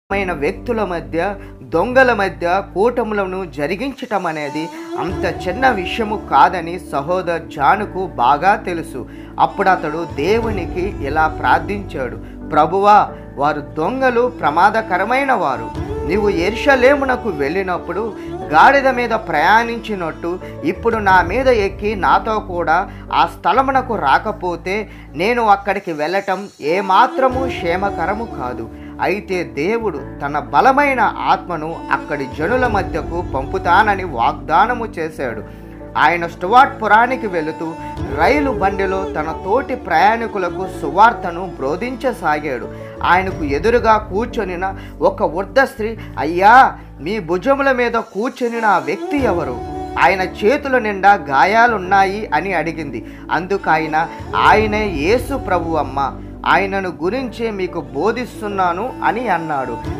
మైన వ్యక్తుల మధ్య దొంగల మధ్య కూటములను జరిగించటం అనేది అంత చిన్న విషయము కాదని సహోదర్ జానుకు బాగా తెలుసు అప్పుడు అతడు దేవునికి ఇలా ప్రార్థించాడు ప్రభువా వారు దొంగలు ప్రమాదకరమైన వారు నీవు ఎర్షలేమునకు వెళ్ళినప్పుడు గాడిద మీద ప్రయాణించినట్టు ఇప్పుడు నా మీద ఎక్కి నాతో కూడా ఆ స్థలమునకు రాకపోతే నేను అక్కడికి వెళ్ళటం ఏమాత్రము క్షేమకరము కాదు అయితే దేవుడు తన బలమైన ఆత్మను అక్కడి జనుల మధ్యకు పంపుతానని వాగ్దానము చేశాడు ఆయన స్టువార్ట్ పురానికి వెళుతూ రైలు బండిలో తన తోటి ప్రయాణికులకు సువార్తను బోధించసాగాడు ఆయనకు ఎదురుగా కూర్చొనిన ఒక వృద్ధ స్త్రీ అయ్యా మీ భుజముల మీద కూర్చొనిన ఆ వ్యక్తి ఎవరు ఆయన చేతుల నిండా గాయాలున్నాయి అని అడిగింది అందుకు ఆయన ఆయనే యేసు ప్రభు అమ్మ ఆయనను గురించే మీకు బోధిస్తున్నాను అని అన్నాడు